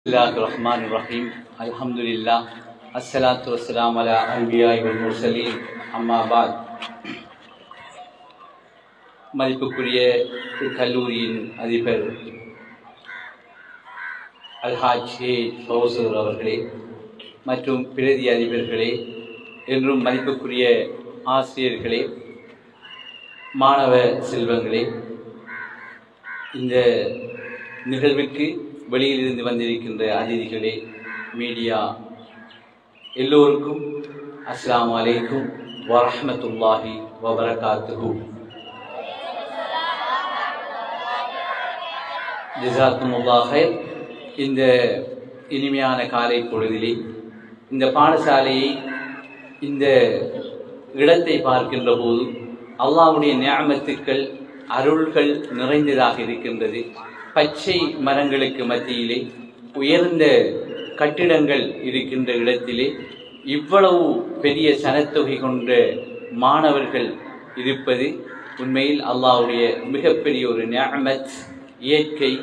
الله الرحمن الرحيم الحمد لله الصلاة والسلام على الأنبياء والمرسلين أما بعد மதிப்புக்குரிய இக்கல்லூரியின் அதிபர் அல்ஹாஜ் ஏ ஃபௌசூர் அவர்களே மற்றும் பிரதி அதிபர்களே என்றும் மதிப்புக்குரிய ஆசிரியர்களே மாணவ செல்வங்களே இந்த நிகழ்விற்கு வெளியிலிருந்து வந்திருக்கின்ற அதிதிகளே மீடியா எல்லோருக்கும் அஸ்ஸலாமு அலைக்கும் வரஹ்மத்துல்லாஹி வபரகாத்துஹு ஜிசாத்துமுல்லாஹ் ஹைர் இந்த இனிமையான காலை பொழுதிலே இந்த பாடசாலையை இந்த இடத்தை பார்க்கின்ற போது அல்லாஹ்வுடைய நியாமத்துக்கள் அருள்கள் நிறைந்ததாக இருக்கின்றது பச்சை மரங்களுக்கு மத்தியிலே உயர்ந்த கட்டிடங்கள் இருக்கின்ற இடத்திலே இவ்வளவு பெரிய சனத்தொகை கொண்ட மாணவர்கள் இருப்பது உண்மையில் அல்லாஹ்வுடைய மிகப்பெரிய ஒரு நியாமத் இயற்கை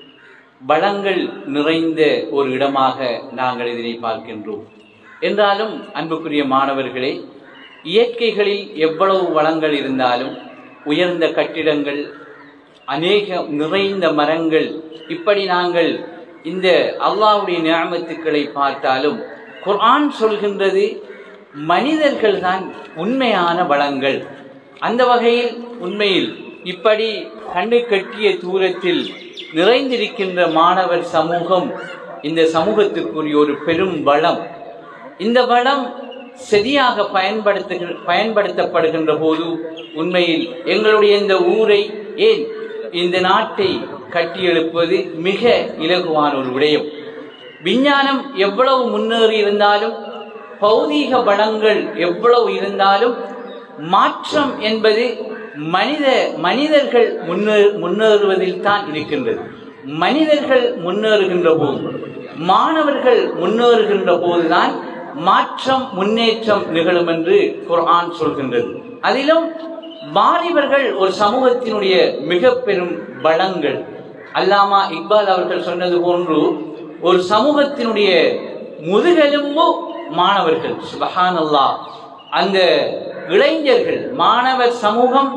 வளங்கள் நிறைந்த ஒரு இடமாக நாங்கள் இதனை பார்க்கின்றோம் என்றாலும் அன்புக்குரிய மாணவர்களே இயற்கைகளில் எவ்வளவு வளங்கள் இருந்தாலும் உயர்ந்த கட்டிடங்கள் அநேக நிறைந்த மரங்கள் இப்படி நாங்கள் இந்த அல்லாவுடைய நியாமத்துக்களை பார்த்தாலும் குர்ஆன் சொல்கின்றது மனிதர்கள் தான் உண்மையான வளங்கள் அந்த வகையில் உண்மையில் இப்படி கண்டு கட்டிய தூரத்தில் நிறைந்திருக்கின்ற மாணவர் சமூகம் இந்த சமூகத்துக்குரிய ஒரு பெரும் வளம் இந்த வளம் சரியாக பயன்படுத்து பயன்படுத்தப்படுகின்ற போது உண்மையில் எங்களுடைய இந்த ஊரை ஏன் இந்த நாட்டை கட்டியெழுப்பது மிக இலகுவான ஒரு விடயம் விஞ்ஞானம் எவ்வளவு முன்னேறி இருந்தாலும் பௌதீக வளங்கள் எவ்வளவு இருந்தாலும் மாற்றம் என்பது மனித மனிதர்கள் முன்னே முன்னேறுவதில் தான் இருக்கின்றது மனிதர்கள் முன்னேறுகின்ற போது மாணவர்கள் முன்னேறுகின்ற போதுதான் மாற்றம் முன்னேற்றம் நிகழும் என்று குர்ஆன் சொல்கின்றது அதிலும் வாலிபர்கள் ஒரு சமூகத்தினுடைய மிக பெரும் பலங்கள் அல்லாமா இக்பால் அவர்கள் சொன்னது போன்று ஒரு சமூகத்தினுடைய முதுகெலும்பு மாணவர்கள் சுபஹான் அல்லா அந்த இளைஞர்கள் மாணவர் சமூகம்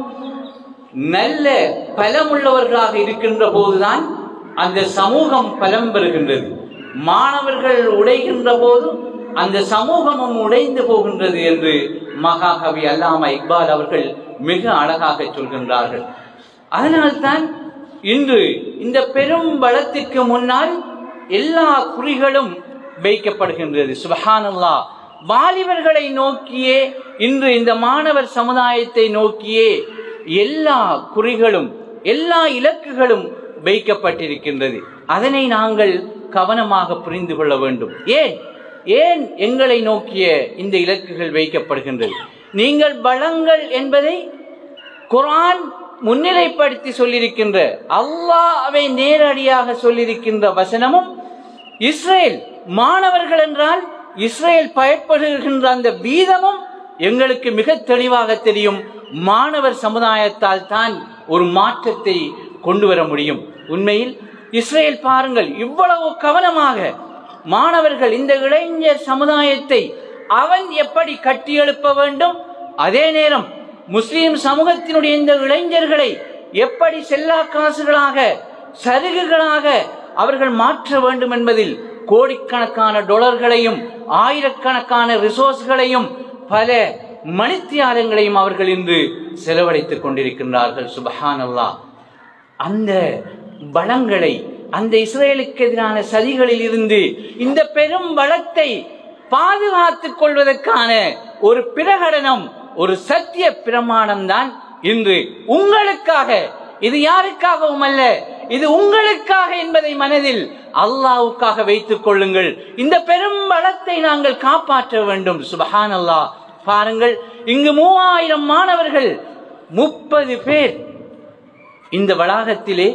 நல்ல பலமுள்ளவர்களாக இருக்கின்ற போதுதான் அந்த சமூகம் பலம் பெறுகின்றது மாணவர்கள் உடைகின்ற போது அந்த சமூகமும் உடைந்து போகின்றது என்று மகாகவி அல்லாமா இக்பால் அவர்கள் மிக அழகாக சொல்கின்றார்கள் அதனால்தான் இன்று இந்த பெரும் பலத்திற்கு முன்னால் எல்லா குறிகளும் வைக்கப்படுகின்றது சுபஹானல்லா வாலிபர்களை நோக்கியே இன்று இந்த மாணவர் சமுதாயத்தை நோக்கியே எல்லா குறிகளும் எல்லா இலக்குகளும் வைக்கப்பட்டிருக்கின்றது அதனை நாங்கள் கவனமாக புரிந்து கொள்ள வேண்டும் ஏன் ஏன் எங்களை நோக்கிய இந்த இலக்குகள் வைக்கப்படுகின்றது நீங்கள் பலங்கள் என்பதை குரான் முன்னிலைப்படுத்தி சொல்லியிருக்கின்ற அல்லாவை நேரடியாக சொல்லியிருக்கின்ற வசனமும் இஸ்ரேல் மாணவர்கள் என்றால் இஸ்ரேல் பயப்படுகின்ற அந்த வீதமும் எங்களுக்கு மிக தெளிவாக தெரியும் மாணவர் சமுதாயத்தால் தான் ஒரு மாற்றத்தை கொண்டு வர முடியும் உண்மையில் இஸ்ரேல் பாருங்கள் இவ்வளவு கவனமாக மாணவர்கள் இந்த இளைஞர் சமுதாயத்தை அவன் எப்படி கட்டியெழுப்ப வேண்டும் அதே நேரம் முஸ்லிம் சமூகத்தினுடைய இந்த இளைஞர்களை எப்படி செல்லா காசுகளாக சருகுகளாக அவர்கள் மாற்ற வேண்டும் என்பதில் கோடிக்கணக்கான டொலர்களையும் ஆயிரக்கணக்கான ரிசோர்ஸ்களையும் பல மணித்தியாலங்களையும் அவர்கள் இன்று செலவழித்துக் கொண்டிருக்கின்றார்கள் சுபஹான் அல்லா அந்த பலங்களை அந்த இஸ்ரேலுக்கு எதிரான சதிகளில் இருந்து இந்த பெரும் பலத்தை பாதுகாத்துக் கொள்வதற்கான ஒரு பிரகடனம் ஒரு சத்திய பிரமாணம் தான் இன்று உங்களுக்காக இது யாருக்காகவும் அல்ல இது உங்களுக்காக என்பதை மனதில் அல்லாவுக்காக வைத்துக் கொள்ளுங்கள் இந்த பெரும் பலத்தை நாங்கள் காப்பாற்ற வேண்டும் சுபஹான் அல்லா பாருங்கள் இங்கு மூவாயிரம் மாணவர்கள் முப்பது பேர் இந்த வளாகத்திலே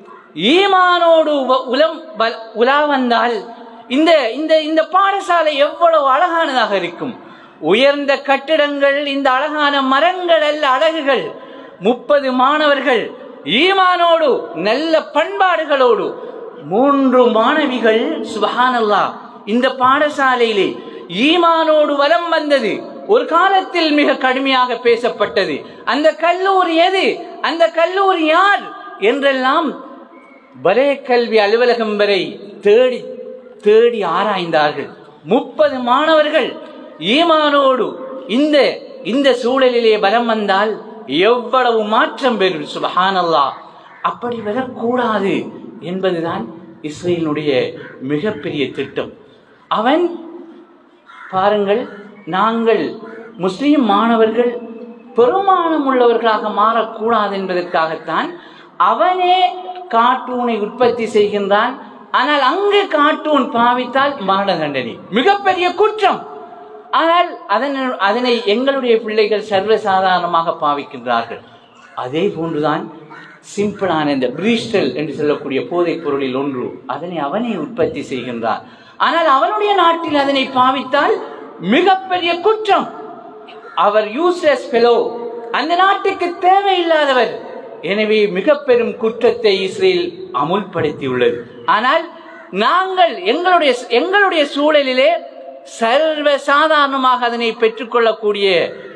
ஈமானோடு உலம் உலா வந்தால் இந்த இந்த இந்த பாடசாலை எவ்வளவு அழகானதாக இருக்கும் உயர்ந்த கட்டிடங்கள் இந்த அழகான மரங்கள் அல்ல அழகுகள் முப்பது மாணவர்கள் ஈமானோடு நல்ல பண்பாடுகளோடு மூன்று மாணவிகள் சுபஹானல்லா இந்த பாடசாலையிலே ஈமானோடு வலம் வந்தது ஒரு காலத்தில் மிக கடுமையாக பேசப்பட்டது அந்த கல்லூரி எது அந்த கல்லூரி யார் என்றெல்லாம் வலய கல்வி அலுவலகம் வரை தேடி தேடி ஆராய்ந்தார்கள் முப்பது மாணவர்கள் ஈமானோடு இந்த இந்த சூழலிலே வலம் வந்தால் எவ்வளவு மாற்றம் பெறும் சுபஹானல்லா அப்படி வரக்கூடாது என்பதுதான் இஸ்ரேலினுடைய மிகப்பெரிய திட்டம் அவன் பாருங்கள் நாங்கள் முஸ்லிம் மாணவர்கள் பெருமானம் உள்ளவர்களாக மாறக்கூடாது என்பதற்காகத்தான் அவனே கார்ட்டூனை உற்பத்தி செய்கின்றான் ஆனால் அங்கு கார்ட்டூன் பாவித்தால் மரண தண்டனை மிகப்பெரிய குற்றம் ஆனால் அதனை அதனை எங்களுடைய பிள்ளைகள் சர்வசாதாரணமாக பாவிக்கின்றார்கள் அதே போன்றுதான் சிம்பிளான இந்த பிரீஸ்டல் என்று சொல்லக்கூடிய போதைப் பொருளில் ஒன்று அதனை அவனே உற்பத்தி செய்கின்றான் ஆனால் அவனுடைய நாட்டில் அதனை பாவித்தால் மிகப்பெரிய குற்றம் அவர் யூஸ்லெஸ் ஃபெலோ அந்த நாட்டுக்கு தேவையில்லாதவர் எனவே மிக பெரும் குற்றத்தை இஸ்ரேல் அமுல்படுத்தியுள்ளது ஆனால் நாங்கள் எங்களுடைய எங்களுடைய சூழலிலே சர்வ சாதாரணமாக அதனை பெற்றுக்கொள்ளக்கூடிய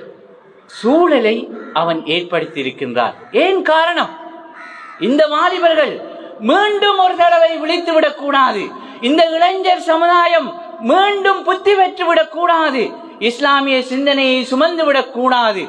சூழலை அவன் ஏற்படுத்தி இருக்கின்றார் ஏன் காரணம் இந்த வாலிபர்கள் மீண்டும் ஒரு தடவை விழித்து விடக்கூடாது இந்த இளைஞர் சமுதாயம் மீண்டும் புத்தி பெற்றுவிடக் கூடாது இஸ்லாமிய சிந்தனையை சுமந்து விடக் கூடாது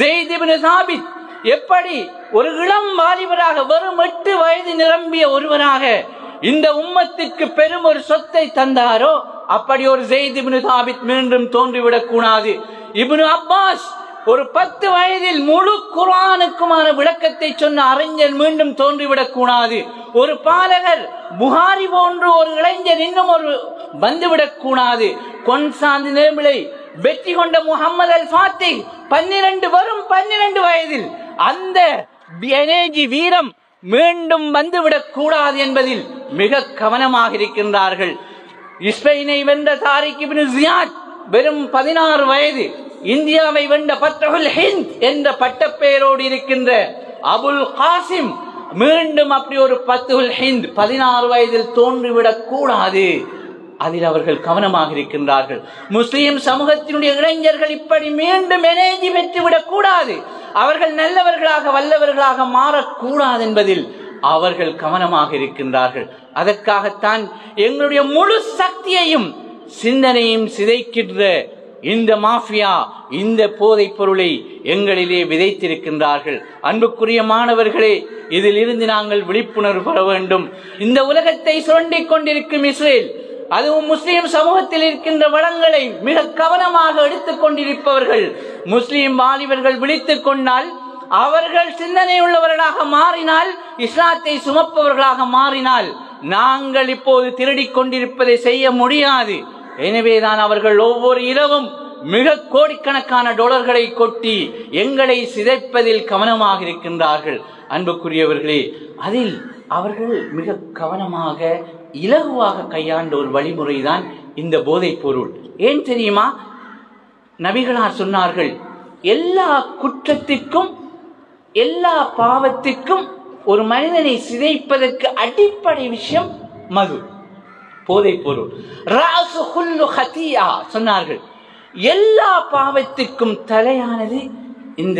சாபித் எப்படி ஒரு இளம் வாலிபராக வெறும் எட்டு வயது நிரம்பிய ஒருவராக இந்த உம்மத்துக்கு பெரும் ஒரு சொத்தை தந்தாரோ அப்படி ஒரு ஜெயித் இப்னு சாபித் மீண்டும் தோன்றிவிடக் கூடாது இப்னு அப்பாஸ் ஒரு பத்து வயதில் முழு குரானுக்குமான விளக்கத்தை சொன்ன அறிஞர் மீண்டும் தோன்றிவிடக் கூடாது ஒரு பாலகர் புகாரி போன்று ஒரு இளைஞர் இன்னும் ஒரு வந்துவிடக் கூடாது கொன்சாந்து நேமிலை வெற்றி கொண்ட முகமது அல் ஃபாத்தி பன்னிரண்டு வரும் பன்னிரண்டு வயதில் அந்த எனர்ஜி வீரம் மீண்டும் வந்துவிடக் கூடாது என்பதில் மிக கவனமாக இருக்கின்றார்கள் இஸ்பெயினை வென்ற தாரிக் இப்னு ஜியாத் வெறும் பதினாறு வயது இந்தியாவை வென்ற பத்தகுல் ஹிந்த் என்ற பட்டப்பெயரோடு இருக்கின்ற அபுல் காசிம் மீண்டும் அப்படி ஒரு பத்துல் ஹிந்த் பதினாறு வயதில் தோன்றிவிடக் கூடாது அதில் அவர்கள் கவனமாக இருக்கின்றார்கள் முஸ்லிம் சமூகத்தினுடைய இளைஞர்கள் இப்படி மீண்டும் எனர்ஜி பெற்றுவிடக் கூடாது அவர்கள் நல்லவர்களாக வல்லவர்களாக மாறக்கூடாது என்பதில் அவர்கள் கவனமாக இருக்கின்றார்கள் அதற்காகத்தான் எங்களுடைய முழு சக்தியையும் சிந்தனையும் சிதைக்கின்ற இந்த மாஃபியா இந்த போதைப் பொருளை எங்களிலே விதைத்திருக்கின்றார்கள் அன்புக்குரிய மாணவர்களே இதில் இருந்து நாங்கள் விழிப்புணர்வு பெற வேண்டும் இந்த உலகத்தை சுரண்டிக் கொண்டிருக்கும் இஸ்ரேல் அதுவும் முஸ்லிம் சமூகத்தில் இருக்கின்ற வளங்களை மிக கவனமாக எடுத்துக் கொண்டிருப்பவர்கள் முஸ்லிம் வாலிபர்கள் விழித்துக் கொண்டால் அவர்கள் சிந்தனை உள்ளவர்களாக மாறினால் இஸ்லாத்தை சுமப்பவர்களாக மாறினால் நாங்கள் இப்போது திருடிக் கொண்டிருப்பதை செய்ய முடியாது எனவேதான் அவர்கள் ஒவ்வொரு இரவும் மிக கோடிக்கணக்கான டாலர்களை கொட்டி எங்களை சிதைப்பதில் கவனமாக இருக்கின்றார்கள் அன்புக்குரியவர்களே அதில் அவர்கள் மிக கவனமாக இலகுவாக கையாண்ட ஒரு வழிமுறைதான் இந்த போதைப் பொருள் ஏன் தெரியுமா நபிகளார் சொன்னார்கள் எல்லா குற்றத்திற்கும் எல்லா பாவத்திற்கும் ஒரு மனிதனை சிதைப்பதற்கு அடிப்படை விஷயம் மது போதைப் பொருள் ராசு ஹுல்லு ஹத்தியா சொன்னார்கள் எல்லா பாவத்திற்கும் தலையானது இந்த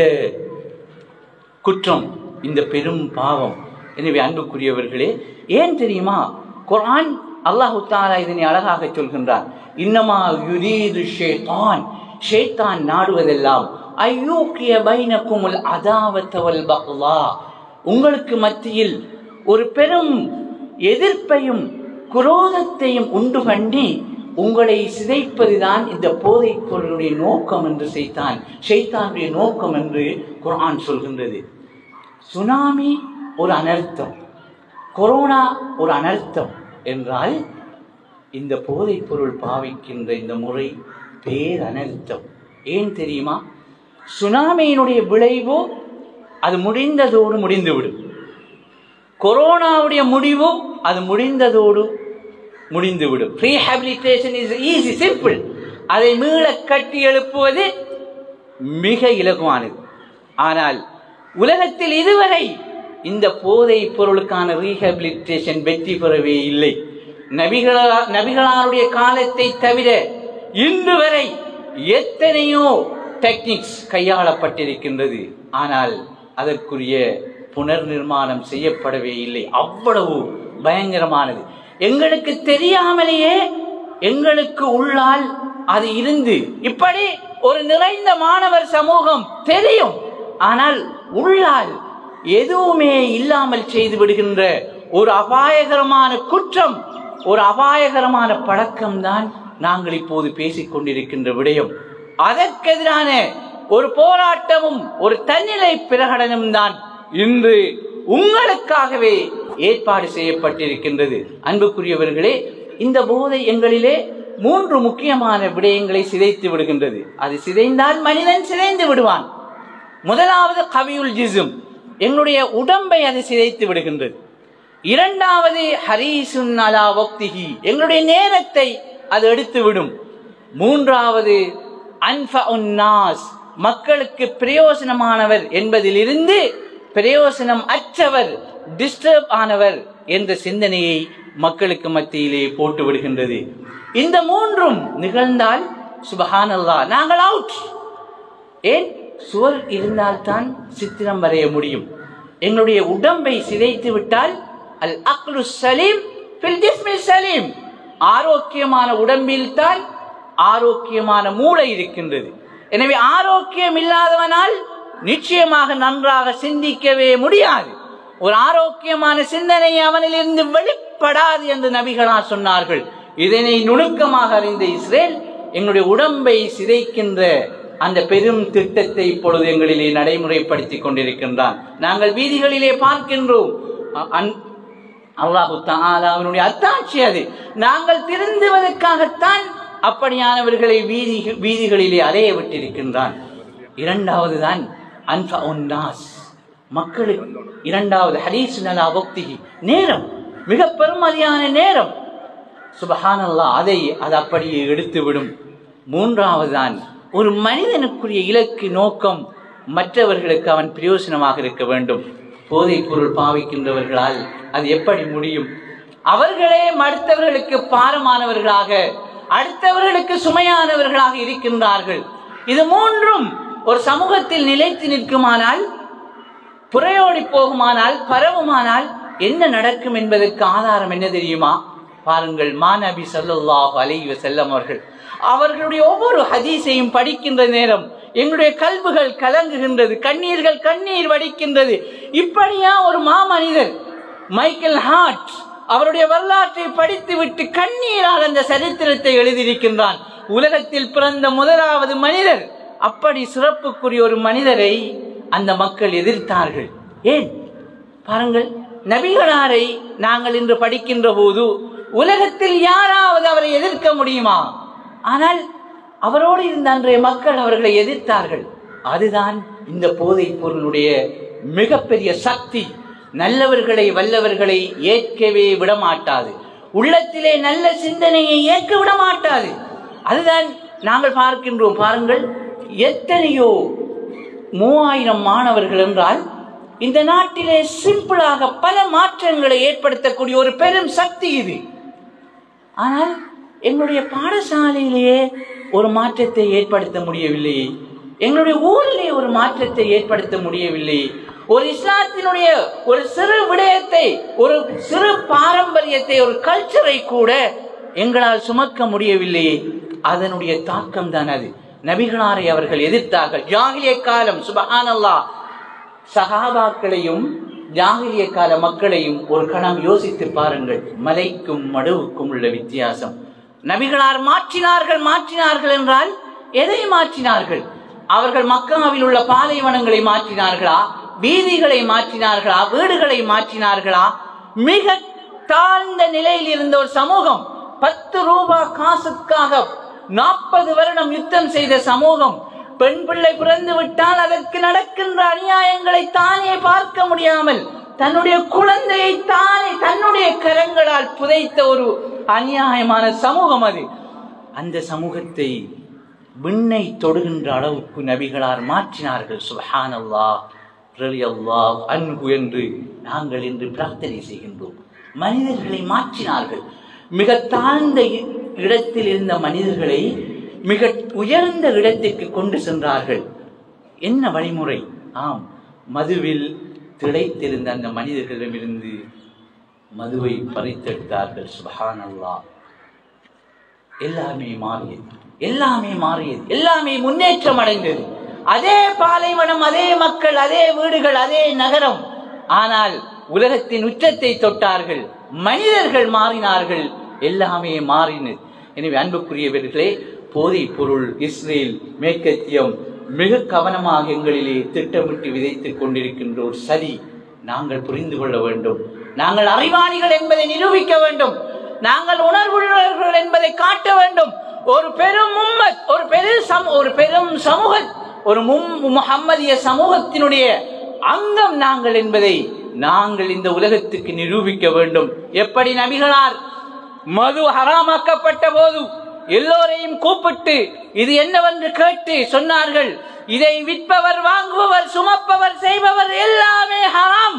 குற்றம் இந்த பெரும் பாவம் எனவே அன்புக்குரியவர்களே ஏன் தெரியுமா குர்ஆன் அல்லாஹு தாலா இதனை அழகாக சொல்கின்றான் இன்னமா யுரீது ஷேத்தான் ஷேத்தான் நாடுவதெல்லாம் ஐயூக்கிய பைனக்குமுல் அதாவத்தவல் பக்லா உங்களுக்கு மத்தியில் ஒரு பெரும் எதிர்ப்பையும் குரோதத்தையும் உண்டு பண்ணி உங்களை சிதைப்பதுதான் இந்த போதைப் பொருளுடைய நோக்கம் என்று செய்தான் ஷைத்தானுடைய நோக்கம் என்று குர்ஆன் சொல்கின்றது சுனாமி ஒரு அனர்த்தம் கொரோனா ஒரு அனர்த்தம் என்றால் இந்த போதைப் பொருள் பாவிக்கின்ற இந்த முறை பேரனர்த்தம் ஏன் தெரியுமா சுனாமியினுடைய விளைவு அது முடிந்ததோடு முடிந்துவிடும் கொரோனாவுடைய முடிவு அது முடிந்ததோடு முடிந்துவிடும் ரீஹாபிலிட்டேஷன் இஸ் ஈஸி சிம்பிள் அதை மீள கட்டி எழுப்புவது மிக இலகுவானது ஆனால் உலகத்தில் இதுவரை இந்த போதை பொருளுக்கான ரீஹபிலிட்டேஷன் வெற்றி பெறவே இல்லை நபிகளா நபிகளாருடைய காலத்தை தவிர இன்று வரை எத்தனையோ டெக்னிக்ஸ் கையாளப்பட்டிருக்கின்றது ஆனால் அதற்குரிய புனர் நிர்மாணம் செய்யப்படவே இல்லை அவ்வளவு பயங்கரமானது எங்களுக்கு தெரியாமலேயே எங்களுக்கு உள்ளால் அது இருந்து இப்படி ஒரு நிறைந்த மாணவர் சமூகம் தெரியும் ஆனால் உள்ளால் எதுவுமே இல்லாமல் செய்து விடுகின்ற ஒரு அபாயகரமான குற்றம் ஒரு அபாயகரமான பழக்கம்தான் நாங்கள் இப்போது பேசிக் கொண்டிருக்கின்ற விடயம் அதற்கெதிரான ஒரு போராட்டமும் ஒரு தன்னிலை பிரகடனம் தான் இன்று உங்களுக்காகவே ஏற்பாடு செய்யப்பட்டிருக்கின்றது அன்புக்குரியவர்களே இந்த போதை எங்களிலே மூன்று முக்கியமான விடயங்களை சிதைத்து விடுகின்றது அது சிதைந்தால் மனிதன் சிதைந்து விடுவான் முதலாவது கவியுல் ஜிசும் எங்களுடைய உடம்பை அது சிதைத்து விடுகின்றது இரண்டாவது ஹரீசுன் அலா வக்திஹி எங்களுடைய நேரத்தை அது எடுத்து விடும் மூன்றாவது அன்ஃப உன்னாஸ் மக்களுக்கு பிரயோசனமானவர் என்பதிலிருந்து பிரயோசனம் அற்றவர் டிஸ்டர்ப் ஆனவர் என்ற சிந்தனையை மக்களுக்கு மத்தியிலே போட்டு விடுகின்றது இந்த மூன்றும் நிகழ்ந்தால் சுபஹானல்லா நாங்கள் அவுட் ஏன் சுவர் இருந்தால்தான் சித்திரம் வரைய முடியும் எங்களுடைய உடம்பை சிதைத்து விட்டால் அல் அக்லு சலீம் ஃபில் ஜிஸ்மில் சலீம் ஆரோக்கியமான உடம்பில் தான் ஆரோக்கியமான மூளை இருக்கின்றது எனவே ஆரோக்கியம் இல்லாதவனால் நிச்சயமாக நன்றாக சிந்திக்கவே முடியாது ஒரு ஆரோக்கியமான சிந்தனை அவனிலிருந்து வெளிப்படாது என்று நபிகளார் சொன்னார்கள் இதனை நுணுக்கமாக அறிந்த இஸ்ரேல் எங்களுடைய உடம்பை சிதைக்கின்ற அந்த பெரும் திட்டத்தை இப்பொழுது எங்களிலே நடைமுறைப்படுத்தி கொண்டிருக்கின்றான் நாங்கள் வீதிகளிலே பார்க்கின்றோம் அ- அன்- அல்லாஹு தஆலா அவனுடைய அத்தாட்சி அது நாங்கள் திருந்துவதற்காகத்தான் அப்படியானவர்களை வீதி வீதிகளிலே அலைய விட்டிருக்கின்றான் இரண்டாவது தான் அன்பா உன்னாஸ் மக்களுக்கு இரண்டாவது ஹரீஸ் நலா பக்திகி நேரம் மிக பெருமதியான நேரம் சுபஹானல்லா அதை அது அப்படியே எடுத்து விடும் மூன்றாவதுதான் ஒரு மனிதனுக்குரிய இலக்கு நோக்கம் மற்றவர்களுக்கு அவன் பிரயோசனமாக இருக்க வேண்டும் போதைப் பொருள் பாவிக்கின்றவர்களால் அது எப்படி முடியும் அவர்களே அடுத்தவர்களுக்கு பாரமானவர்களாக அடுத்தவர்களுக்கு சுமையானவர்களாக இருக்கின்றார்கள் இது மூன்றும் ஒரு சமூகத்தில் நிலைத்து நிற்குமானால் புறையோடி போகுமானால் பரவுமானால் என்ன நடக்கும் என்பதற்கு ஆதாரம் என்ன தெரியுமா பாருங்கள் மாநபி ஸல்லல்லாஹு அலைஹி வஸல்லம் அவர்கள் அவர்களுடைய ஒவ்வொரு ஹதீஸையும் படிக்கின்ற நேரம் எங்களுடைய கல்புகள் கலங்குகின்றது கண்ணீர்கள் கண்ணீர் வடிக்கின்றது இப்படியா ஒரு மாமனிதர் மைக்கேல் ஹார்ட் அவருடைய வரலாற்றை படித்துவிட்டு கண்ணீரால் அந்த சரித்திரத்தை எழுதியிருக்கின்றான் உலகத்தில் பிறந்த முதலாவது மனிதர் அப்படி சிறப்புக்குரிய ஒரு மனிதரை அந்த மக்கள் எதிர்த்தார்கள் ஏன் பாருங்கள் நபிகளாரை நாங்கள் இன்று படிக்கின்ற போது உலகத்தில் யாராவது அவரை எதிர்க்க முடியுமா ஆனால் அவரோடு இருந்த அன்றைய மக்கள் அவர்களை எதிர்த்தார்கள் அதுதான் இந்த போதைப் பொருளுடைய மிகப்பெரிய சக்தி நல்லவர்களை வல்லவர்களை ஏற்கவே விடமாட்டாது உள்ளத்திலே நல்ல சிந்தனையை ஏற்க விட மாட்டாது அதுதான் நாங்கள் பார்க்கின்றோம் பாருங்கள் எத்தனையோ மூவாயிரம் மாணவர்கள் என்றால் இந்த நாட்டிலே சிம்பிளாக பல மாற்றங்களை ஏற்படுத்தக்கூடிய ஒரு பெரும் சக்தி இது ஆனால் எங்களுடைய பாடசாலையிலேயே ஒரு மாற்றத்தை ஏற்படுத்த முடியவில்லை எங்களுடைய ஊரிலே ஒரு மாற்றத்தை ஏற்படுத்த முடியவில்லை ஒரு இஸ்லாத்தினுடைய ஒரு சிறு விடயத்தை ஒரு சிறு பாரம்பரியத்தை ஒரு கல்ச்சரை கூட எங்களால் சுமக்க முடியவில்லை அதனுடைய தாக்கம் தான் அது நபிகளாரை அவர்கள் எதிர்த்தார்கள் ஜாகிலிய காலம் சுபஹானல்லா சகாபாக்களையும் ஜாகிலிய கால மக்களையும் ஒரு கணம் யோசித்து பாருங்கள் மலைக்கும் மடுவுக்கும் உள்ள வித்தியாசம் நபிகளார் மாற்றினார்கள் மாற்றினார்கள் என்றால் எதை மாற்றினார்கள் அவர்கள் மக்காவில் உள்ள பாலைவனங்களை மாற்றினார்களா வீதிகளை மாற்றினார்களா வீடுகளை மாற்றினார்களா மிக தாழ்ந்த நிலையில் இருந்த ஒரு சமூகம் பத்து ரூபாய் காசுக்காக நாற்பது வருடம் யுத்தம் செய்த சமூகம் பெண் பிள்ளை பிறந்து விட்டால் அதற்கு நடக்கின்ற அநியாயங்களை தானே பார்க்க முடியாமல் தன்னுடைய குழந்தையை தானே தன்னுடைய கரங்களால் புதைத்த ஒரு அநியாயமான சமூகம் அது அந்த சமூகத்தை விண்ணை தொடுகின்ற அளவுக்கு நபிகளார் மாற்றினார்கள் சுபஹானல்லாஹ் ரலியல்லாஹு அன்ஹு என்று நாங்கள் இன்று பிரார்த்தனை செய்கின்றோம் மனிதர்களை மாற்றினார்கள் மிக தாழ்ந்த இ- இடத்தில் இருந்த மனிதர்களை மிக உயர்ந்த இடத்திற்கு கொண்டு சென்றார்கள் என்ன வழிமுறை ஆம் மதுவில் திளைத்திருந்த அந்த மனிதர்களிடமிருந்து மதுவை பறித்தெடுத்தார்கள் சுபஹானல்லாஹ் எல்லாமே மாறியது எல்லாமே மாறியது எல்லாமே முன்னேற்றம் அடைந்தது அதே பாலைவனம் அதே மக்கள் அதே வீடுகள் அதே நகரம் ஆனால் உலகத்தின் உச்சத்தை தொட்டார்கள் மனிதர்கள் மாறினார்கள் எல்லாமே மாறினது எனவே அன்புக்குரியவர்களே போதைப் பொருள் இஸ்ரேல் மேற்கத்தியம் மிக கவனமாக எங்களிலே திட்டமிட்டு விதைத்துக் கொண்டிருக்கின்ற ஒரு சதி நாங்கள் புரிந்து கொள்ள வேண்டும் நாங்கள் அறிவாளிகள் என்பதை நிரூபிக்க வேண்டும் நாங்கள் உணர்வுள்ளவர்கள் என்பதை காட்ட வேண்டும் ஒரு பெரும் உம்மத் ஒரு பெரு சம ஒரு பெரும் சமூக ஒரு மும் முஹம்மதிய சமூகத்தினுடைய அங்கம் நாங்கள் என்பதை நாங்கள் இந்த உலகத்துக்கு நிரூபிக்க வேண்டும் எப்படி நபிகளார் மது ஹராமாக்கப்பட்ட போது எல்லோரையும் கூப்பிட்டு இது என்னவென்று கேட்டு சொன்னார்கள் இதை விற்பவர் வாங்குபவர் சுமப்பவர் செய்பவர் எல்லாமே ஹராம்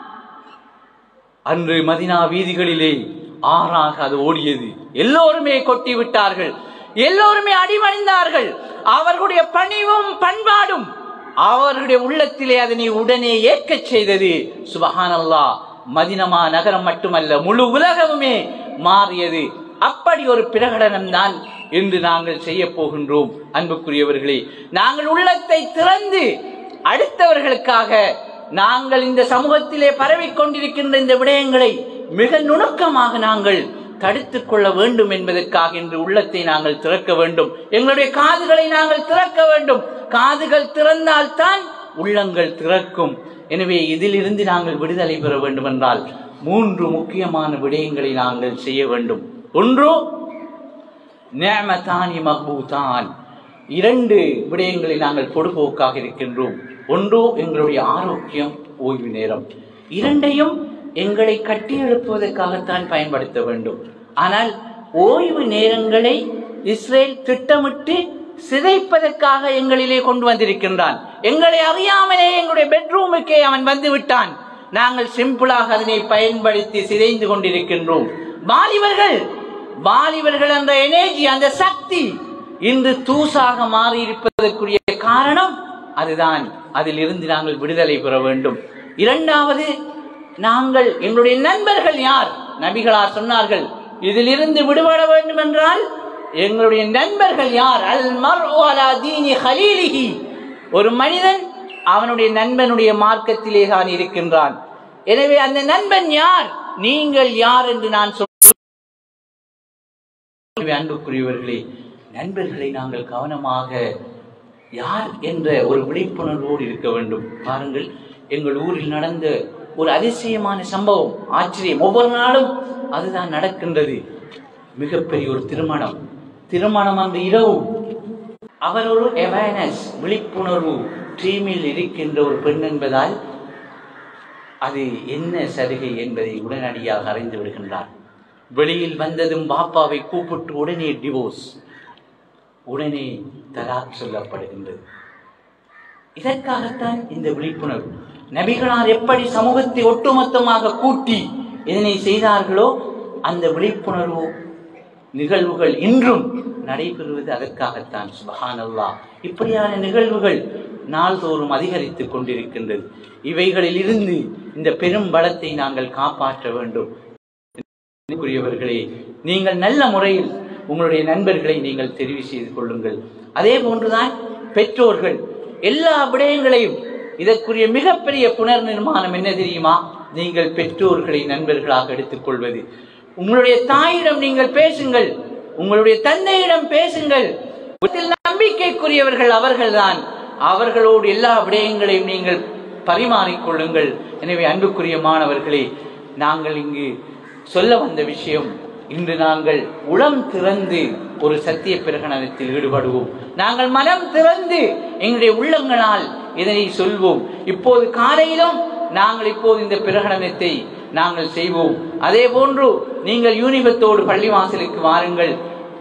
அன்று மதினா வீதிகளிலே ஆறாக அது ஓடியது எல்லோருமே கொட்டி விட்டார்கள் எல்லோருமே அடிமணிந்தார்கள் அவர்களுடைய பணிவும் பண்பாடும் அவர்களுடைய உள்ளத்திலே அதனை உடனே ஏற்கச் செய்தது சுபஹானல்லா மதினமா நகரம் மட்டுமல்ல முழு உலகமுமே மாறியது அப்படி ஒரு பிரகடனம் தான் இன்று நாங்கள் செய்ய போகின்றோம் அன்புக்குரியவர்களே நாங்கள் உள்ளத்தை திறந்து அடுத்தவர்களுக்காக நாங்கள் இந்த சமூகத்திலே பரவிக் கொண்டிருக்கின்ற இந்த விடயங்களை மிக நுணுக்கமாக நாங்கள் தடுத்துக் கொள்ள வேண்டும் என்பதற்காக இன்று உள்ளத்தை நாங்கள் திறக்க வேண்டும் எங்களுடைய காதுகளை நாங்கள் திறக்க வேண்டும் காதுகள் திறந்தால்தான் உள்ளங்கள் திறக்கும் எனவே இதிலிருந்து நாங்கள் விடுதலை பெற வேண்டும் என்றால் மூன்று முக்கியமான விடயங்களை நாங்கள் செய்ய வேண்டும் ஒன்று நேமதானி மஹ்பூதான் இரண்டு விடயங்களில் நாங்கள் பொடுபோக்காக இருக்கின்றோம் ஒன்று எங்களுடைய ஆரோக்கியம் ஓய்வு நேரம் இரண்டையும் எங்களை கட்டி எழுப்புவதற்காகத்தான் பயன்படுத்த வேண்டும் ஆனால் ஓய்வு நேரங்களை இஸ்ரேல் திட்டமிட்டு சிதைப்பதற்காக எங்களிலே கொண்டு வந்திருக்கின்றான் எங்களை அறியாமலே எங்களுடைய பெட்ரூமுக்கே அவன் வந்து விட்டான் நாங்கள் சிம்பிளாக அதனை பயன்படுத்தி சிதைந்து கொண்டிருக்கின்றோம் வாலிபர்கள் வாலிபர்கள் என்ற எனர்ஜி அந்த சக்தி இன்று தூசாக மாறி இருப்பதற்குரிய காரணம் அதுதான் அதில் இருந்து நாங்கள் விடுதலை பெற வேண்டும் இரண்டாவது நாங்கள் எங்களுடைய நண்பர்கள் யார் நபிகளார் சொன்னார்கள் இதிலிருந்து விடுபட வேண்டும் என்றால் எங்களுடைய நண்பர்கள் யார் அல் மர்உ அலா தீனி ஹலீலிஹி ஒரு மனிதன் அவனுடைய நண்பனுடைய மார்க்கத்திலே தான் இருக்கின்றான் எனவே அந்த நண்பன் யார் நீங்கள் யார் என்று நான் சொல் எனவே அன்புக்குரியவர்களே நண்பர்களை நாங்கள் கவனமாக யார் என்ற ஒரு விழிப்புணர்வோடு இருக்க வேண்டும் பாருங்கள் எங்கள் ஊரில் நடந்த ஒரு அதிசயமான சம்பவம் ஆச்சரியம் ஒவ்வொரு நாளும் அதுதான் நடக்கின்றது மிகப்பெரிய ஒரு திருமணம் திருமணம் அந்த இரவு அவர் ஒரு அவேர்னஸ் விழிப்புணர்வு டீமில் இருக்கின்ற ஒரு பெண் என்பதால் அது என்ன சலுகை என்பதை உடனடியாக அறிந்து விடுகின்றார் வெளியில் வந்ததும் பாப்பாவை கூப்பிட்டு உடனே டிவோர்ஸ் உடனே தலாக் சொல்லப்படுகின்றது இதற்காகத்தான் இந்த விழிப்புணர்வு நபிகளார் எப்படி சமூகத்தை ஒட்டுமொத்தமாக கூட்டி இதனை செய்தார்களோ அந்த விழிப்புணர்வு நிகழ்வுகள் இன்றும் நடைபெறுவது அதற்காகத்தான் சுபஹானல்லா இப்படியான நிகழ்வுகள் நாள்தோறும் அதிகரித்துக் கொண்டிருக்கின்றது இவைகளில் இருந்து இந்த பெரும் பலத்தை நாங்கள் காப்பாற்ற வேண்டும் அன்புக்குரியவர்களே நீங்கள் நல்ல முறையில் உங்களுடைய நண்பர்களை நீங்கள் தெரிவு செய்து கொள்ளுங்கள் அதே போன்றுதான் பெற்றோர்கள் எல்லா விடயங்களையும் இதற்குரிய மிகப்பெரிய புனர் நிர்மாணம் என்ன தெரியுமா நீங்கள் பெற்றோர்களை நண்பர்களாக எடுத்துக்கொள்வது உங்களுடைய தாயிடம் நீங்கள் பேசுங்கள் உங்களுடைய தந்தையிடம் பேசுங்கள் உலகத்தில் நம்பிக்கைக்குரியவர்கள் அவர்கள்தான் அவர்களோடு எல்லா விடயங்களையும் நீங்கள் பரிமாறிக்கொள்ளுங்கள் எனவே அன்புக்குரிய மாணவர்களே நாங்கள் இங்கு சொல்ல வந்த விஷயம் இன்று நாங்கள் உளம் திறந்து ஒரு சத்திய பிரகடனத்தில் ஈடுபடுவோம் நாங்கள் மனம் திறந்து எங்களுடைய உள்ளங்களால் இதனை சொல்வோம் இப்போது காலையிலும் நாங்கள் இப்போது இந்த பிரகடனத்தை நாங்கள் செய்வோம் அதே போன்று நீங்கள் யூனிபத்தோடு பள்ளிவாசலுக்கு வாருங்கள்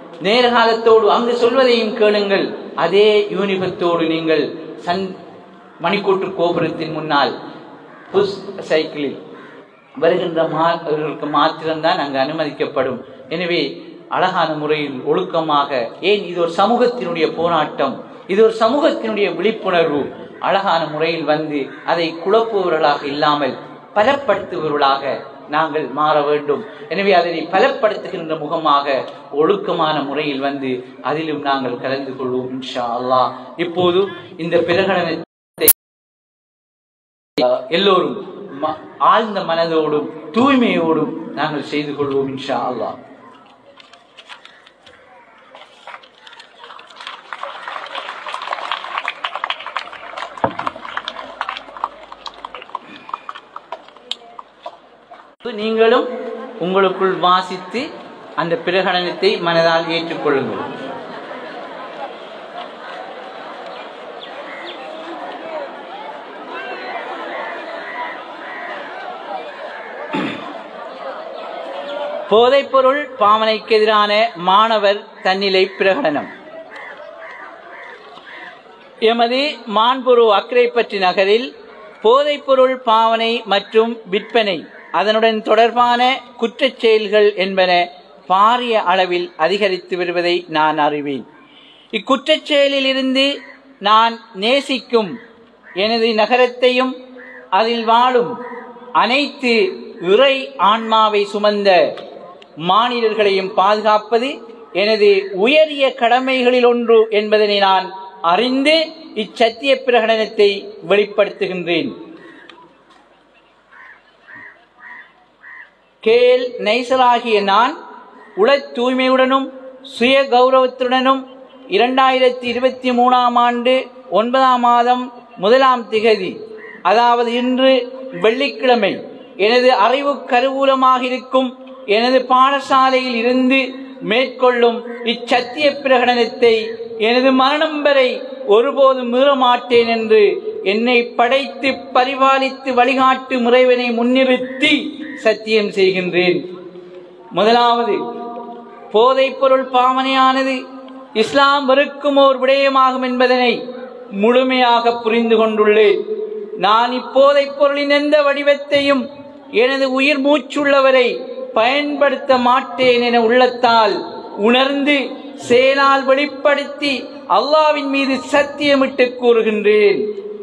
நேரகாலத்தோடு அங்கு சொல்வதையும் கேளுங்கள் அதே யூனிபத்தோடு நீங்கள் சன் மணிக்கூட்டு கோபுரத்தின் முன்னால் புஷ் சைக்கிளில் வருகின்ற மாணவர்களுக்கு மாத்திரம்தான் அங்கு அனுமதிக்கப்படும் எனவே அழகான முறையில் ஒழுக்கமாக ஏன் இது ஒரு சமூகத்தினுடைய போராட்டம் இது ஒரு சமூகத்தினுடைய விழிப்புணர்வு அழகான முறையில் வந்து அதை குழப்புபவர்களாக இல்லாமல் பலப்படுத்துபவர்களாக நாங்கள் மாற வேண்டும் எனவே அதனை பலப்படுத்துகின்ற முகமாக ஒழுக்கமான முறையில் வந்து அதிலும் நாங்கள் கலந்து கொள்வோம் இன்ஷா அல்லாஹ் இப்போது இந்த பிரகடனத்தை அஹ், எல்லோரும் ம- ஆழ்ந்த மனதோடும் தூய்மையோடும் நாங்கள் செய்து கொள்வோம் இன்ஷா அல்லாஹ் நீங்களும் உங்களுக்குள் வாசித்து அந்த பிரகடனத்தை மனதால் ஏற்றுக்கொள்ளுங்கள் போதைப்பொருள் பாவனைக்கு எதிரான மாணவர் தன்னிலை பிரகடனம் எமது மாண்புரு அக்கரைப்பற்றி நகரில் போதைப்பொருள் பாவனை மற்றும் விற்பனை அதனுடன் தொடர்பான குற்றச் செயல்கள் என்பன பாரிய அளவில் அதிகரித்து வருவதை நான் அறிவேன் இக்குற்றச் செயலிலிருந்து நான் நேசிக்கும் எனது நகரத்தையும் அதில் வாழும் அனைத்து இறை ஆன்மாவை சுமந்த மாநிலர்களையும் பாதுகாப்பது எனது உயரிய கடமைகளில் ஒன்று என்பதனை நான் அறிந்து இச்சத்திய பிரகடனத்தை வெளிப்படுத்துகின்றேன் கேல் நைசலாகிய நான் உளத் தூய்மையுடனும் சுய கௌரவத்துடனும் இரண்டாயிரத்தி இருபத்தி மூணாம் ஆண்டு ஒன்பதாம் மாதம் முதலாம் திகதி அதாவது இன்று வெள்ளிக்கிழமை எனது அறிவு கருவூலமாக இருக்கும் எனது பாடசாலையில் இருந்து மேற்கொள்ளும் இச்சத்திய பிரகடனத்தை எனது மரணம் வரை ஒருபோதும் மீற மாட்டேன் என்று என்னை படைத்து பரிபாலித்து வழிகாட்டு முறைவனை முன்னிறுத்தி சத்தியம் செய்கின்றேன் முதலாவது போதைப்பொருள் பாவனையானது இஸ்லாம் வெறுக்கும் ஓர் விடயமாகும் என்பதனை முழுமையாக புரிந்து கொண்டுள்ளேன் நான் இப்போதைப் பொருளின் எந்த வடிவத்தையும் எனது உயிர் மூச்சுள்ளவரை பயன்படுத்த மாட்டேன் என உள்ளத்தால் உணர்ந்து செயலால் வெளிப்படுத்தி அல்லாவின் மீது சத்தியமிட்டு கூறுகின்றேன்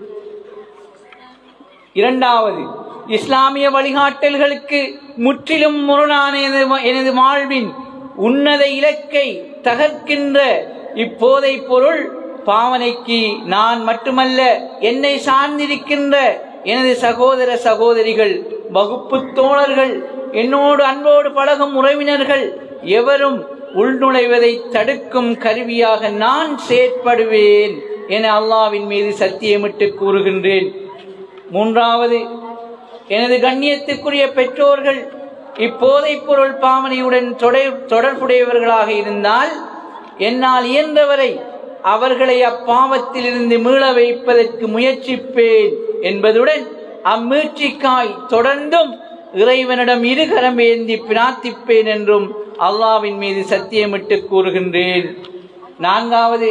இரண்டாவது இஸ்லாமிய வழிகாட்டல்களுக்கு முற்றிலும் முரணான எனது- எனது வாழ்வின் உன்னத இலக்கை தகர்க்கின்ற இப்போதை பொருள் பாவனைக்கு நான் மட்டுமல்ல என்னை சார்ந்திருக்கின்ற எனது சகோதர சகோதரிகள் வகுப்பு தோழர்கள் என்னோடு அன்போடு பழகும் உறவினர்கள் எவரும் உள்நுழைவதை தடுக்கும் கருவியாக நான் செயற்படுவேன் என அல்லாவின் மீது சத்தியமிட்டு கூறுகின்றேன் மூன்றாவது எனது கண்ணியத்துக்குரிய பெற்றோர்கள் இப்போதைப் பொருள் பாவனையுடன் தொடர் தொடர்புடையவர்களாக இருந்தால் என்னால் இயன்றவரை அவர்களை அப்பாவத்திலிருந்து மீள வைப்பதற்கு முயற்சிப்பேன் என்பதுடன் அம்மீட்சிக்காய் தொடர்ந்தும் இறைவனிடம் இருகரம் ஏந்தி பிரார்த்திப்பேன் என்றும் அல்லாவின் மீது சத்தியமிட்டு கூறுகின்றேன் நான்காவது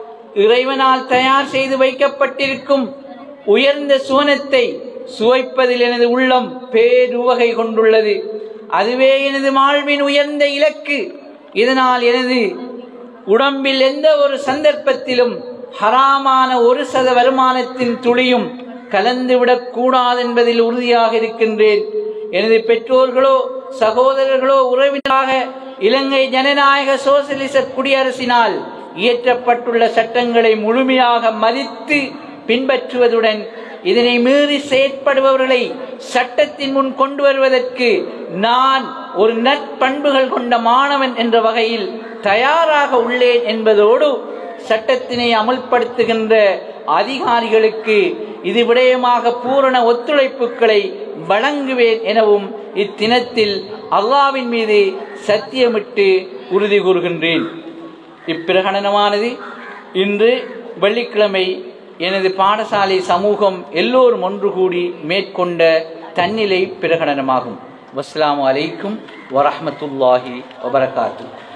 இறைவனால் தயார் செய்து வைக்கப்பட்டிருக்கும் உயர்ந்த சுவனத்தை சுவைப்பதில் எனது உள்ளம் பேருவகை கொண்டுள்ளது அதுவே எனது வாழ்வின் உயர்ந்த இலக்கு இதனால் எனது உடம்பில் எந்த ஒரு சந்தர்ப்பத்திலும் ஹராமான ஒரு சத வருமானத்தின் துளியும் கலந்துவிடக் கூடாது என்பதில் உறுதியாக இருக்கின்றேன் எனது பெற்றோர்களோ சகோதரர்களோ உறவினராக இலங்கை ஜனநாயக சோசலிச குடியரசினால் இயற்றப்பட்டுள்ள சட்டங்களை முழுமையாக மதித்து பின்பற்றுவதுடன் இதனை மீறி செயற்படுபவர்களை சட்டத்தின் முன் கொண்டு வருவதற்கு நான் ஒரு நற்பண்புகள் கொண்ட மாணவன் என்ற வகையில் தயாராக உள்ளேன் என்பதோடு சட்டத்தினை அமல்படுத்துகின்ற அதிகாரிகளுக்கு இது விடயமாக பூரண ஒத்துழைப்புகளை வழங்குவேன் எனவும் இத்தினத்தில் அல்லாவின் மீது சத்தியமிட்டு உறுதி கூறுகின்றேன் இப்பிரகடனமானது இன்று வெள்ளிக்கிழமை எனது பாடசாலை சமூகம் எல்லோரும் ஒன்று கூடி மேற்கொண்ட தன்னிலை பிரகடனமாகும் வஸ்ஸலாமு அலைக்கும் வரஹ்மத்துல்லாஹி வபரகாத்து